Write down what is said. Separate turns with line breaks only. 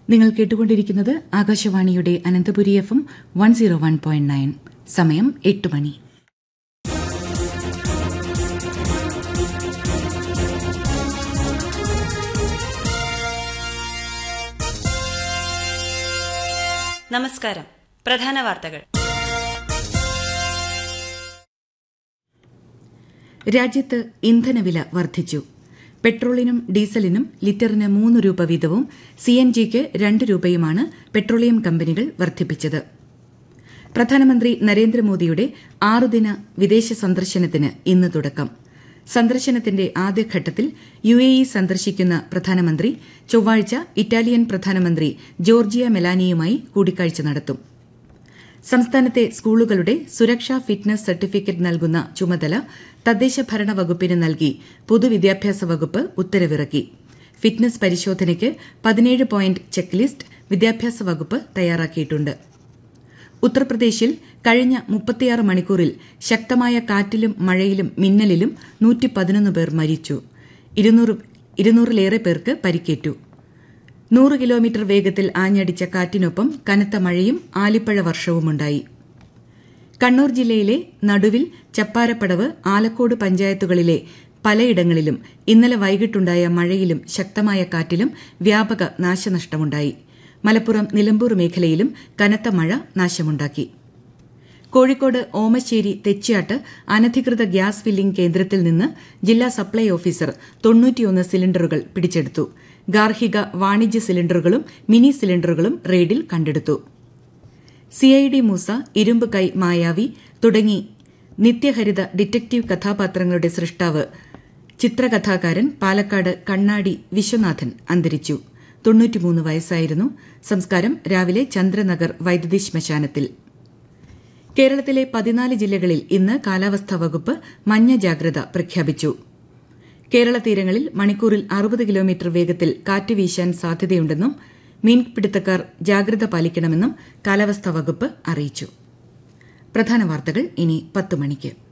നിങ്ങൾ കേട്ടുകൊണ്ടിരിക്കുന്നത് ആകാശവാണിയുടെ Ananthapuri F M one zero one point nine സമയം എട്ട് മണി
നമസ്കാരം പ്രധാന വാർത്തകൾ
രാജ്യത്ത് ഇന്ധനവില വർദ്ധിച്ചു പെട്രോളിനും ഡീസലിനും ലിറ്ററിന് മൂന്ന് രൂപ വീതവും സി എൻ ജിക്ക് രണ്ട് രൂപയുമാണ് പെട്രോളിയം കമ്പനികൾ വർദ്ധിപ്പിച്ചത് പ്രധാനമന്ത്രി നരേന്ദ്രമോദിയുടെ ആറുദിന വിദേശ സന്ദർശനത്തിന് ഇന്ന് തുടക്കം സന്ദർശനത്തിന്റെ ആദ്യഘട്ടത്തിൽ യു എ ഇ സന്ദർശിക്കുന്ന പ്രധാനമന്ത്രി ചൊവ്വാഴ്ച ഇറ്റാലിയൻ പ്രധാനമന്ത്രി ജോർജിയ മെലാനിയുമായി കൂടിക്കാഴ്ച നടത്തും സംസ്ഥാനത്തെ സ്കൂളുകളുടെ സുരക്ഷാ ഫിറ്റ്നസ് സർട്ടിഫിക്കറ്റ് നൽകുന്ന ചുമതല തദ്ദേശ ഭരണ വകുപ്പിന് നൽകി പൊതുവിദ്യാഭ്യാസ വകുപ്പ് ഉത്തരവിറക്കി ഫിറ്റ്നസ് പരിശോധനയ്ക്ക് പതിനേഴ് പോയിന്റ് ചെക്ക് ലിസ്റ്റ് വിദ്യാഭ്യാസ വകുപ്പ് തയ്യാറാക്കിയിട്ടുണ്ട് ഉത്തർപ്രദേശിൽ കഴിഞ്ഞ മുപ്പത്തിയാറ് മണിക്കൂറിൽ ശക്തമായ കാറ്റിലും മഴയിലും മിന്നലിലും നൂറ്റി പതിനൊന്ന് പേർ മരിച്ചു ഇരുന്നൂറിലേറെ പേർക്ക് പരിക്കേറ്റു നൂറ് കിലോമീറ്റർ വേഗത്തിൽ ആഞ്ഞടിച്ച കാറ്റിനൊപ്പം കനത്ത മഴയും ആലിപ്പഴ വർഷവുമുണ്ടായി കണ്ണൂർ ജില്ലയിലെ നടുവിൽ ചപ്പാരപ്പടവ് ആലക്കോട് പഞ്ചായത്തുകളിലെ പലയിടങ്ങളിലും ഇന്നലെ വൈകിട്ടുണ്ടായ മഴയിലും ശക്തമായ കാറ്റിലും വ്യാപക നാശനഷ്ടമുണ്ടായി മലപ്പുറം നിലമ്പൂർ മേഖലയിലും കനത്ത മഴ നാശമുണ്ടാക്കി കോഴിക്കോട് ഓമശ്ശേരി തെച്ചിയാട്ട് അനധികൃത ഗ്യാസ് ഫില്ലിംഗ് കേന്ദ്രത്തിൽ നിന്ന് ജില്ലാ സപ്ലൈ ഓഫീസർ തൊണ്ണൂറ്റിയൊന്ന് സിലിണ്ടറുകൾ പിടിച്ചെടുത്തു ഗാർഹിക വാണിജ്യ സിലിണ്ടറുകളും മിനി സിലിണ്ടറുകളും റെയ്ഡിൽ കണ്ടെടുത്തു സിഐഡി മൂസ ഇരുമ്പ് കൈ മായാവി തുടങ്ങി നിത്യഹരിത ഡിറ്റക്റ്റീവ് കഥാപാത്രങ്ങളുടെ സൃഷ്ടാവ് ചിത്രകഥാകാരൻ പാലക്കാട് കണ്ണാടി വിശ്വനാഥൻ അന്തരിച്ചു തൊണ്ണൂറ്റിമൂന്ന് വയസ്സായിരുന്നു സംസ്കാരം രാവിലെ ചന്ദ്രനഗർ വൈദ്യുതി ശ്മശാനത്തിൽ കേരളത്തിലെ പതിനാല് ജില്ലകളിൽ ഇന്ന് കാലാവസ്ഥാ വകുപ്പ് മഞ്ഞ ജാഗ്രത പ്രഖ്യാപിച്ചു കേരള തീരങ്ങളിൽ മണിക്കൂറിൽ അറുപത് കിലോമീറ്റർ വേഗത്തിൽ കാറ്റ് വീശാൻ സാധ്യതയുണ്ടെന്നും മീൻപിടുത്തക്കാർ ജാഗ്രത പാലിക്കണമെന്നും കാലാവസ്ഥാ വകുപ്പ് അറിയിച്ചു പ്രധാന വാർത്തകൾ ഇനി പത്ത് മണിക്ക്